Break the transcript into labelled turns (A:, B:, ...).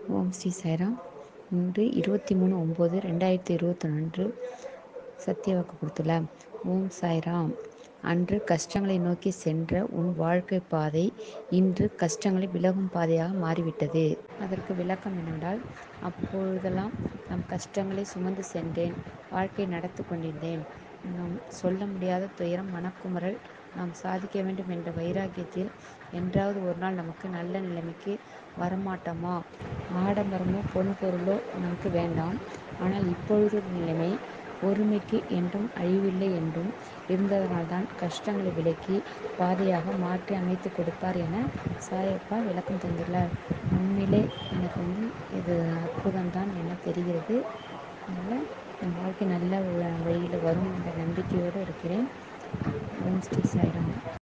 A: ஓம் ஸ்ரீ சாய்ராம் இன்று இருபத்தி மூணு ஒம்பது ரெண்டாயிரத்தி இருபத்தொன்று அன்று சத்தியவாக்கு கொடுத்துல ஓம் சாய்ராம் அன்று கஷ்டங்களை நோக்கி சென்ற உன் வாழ்க்கை பாதை இன்று கஷ்டங்களை விலகும் பாதையாக மாறிவிட்டது அதற்கு விளக்கம் என்னவென்றால் அப்பொழுதெல்லாம் நம் கஷ்டங்களை சுமந்து சென்றேன் வாழ்க்கை நடத்தி கொண்டிருந்தேன் நாம் சொல்ல முடியாத துயரம் மனக்குமுறல் நாம் சாதிக்க வேண்டும் என்ற வைராக்கியத்தில் என்றாவது ஒரு நாள் நமக்கு நல்ல நிலைமைக்கு வரமாட்டோமா ஆடம்பரமோ பொன் பொருளோ நமக்கு வேண்டாம் ஆனால் இப்பொழுது நிலைமை பொறுமைக்கு என்றும் அழிவில்லை என்றும் இருந்ததனால்தான் கஷ்டங்களை விலக்கி பாதையாக மாற்றி அமைத்து கொடுப்பார் என சாயப்பா விளக்கம் தந்துள்ளார் உண்மையிலே எனக்கு வந்து இது அற்புதம்தான் என தெரிகிறது அதனால் என் வாழ்க்கை நல்ல வழியில் வரும் என்ற நம்பிக்கையோடு இருக்கிறேன் ஓம் ஸ்ரீ சாய்ராம்